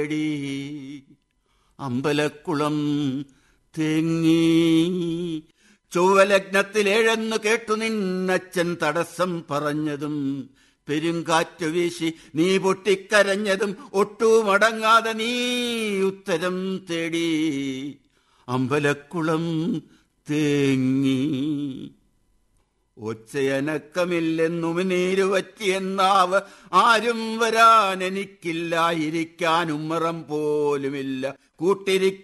തേടി അമ്പലക്കുളം തേങ്ങി ചൊവ്വലഗ്നത്തിലേഴെന്നു കേട്ടു നിന്നച്ഛൻ തടസ്സം പറഞ്ഞതും പെരുങ്കാറ്റു വീശി നീ പൊട്ടിക്കരഞ്ഞതും ഒട്ടുമടങ്ങാതെ നീ ഉത്തരം തേടി അമ്പലക്കുളം തേങ്ങി ഒച്ചയനക്കമില്ലെന്നും നീരു പറ്റിയെന്നാവ് ആരും വരാൻ എനിക്കില്ലായിരിക്കാൻ ഉമ്മറം പോലുമില്ല കൂട്ടിരിക്ക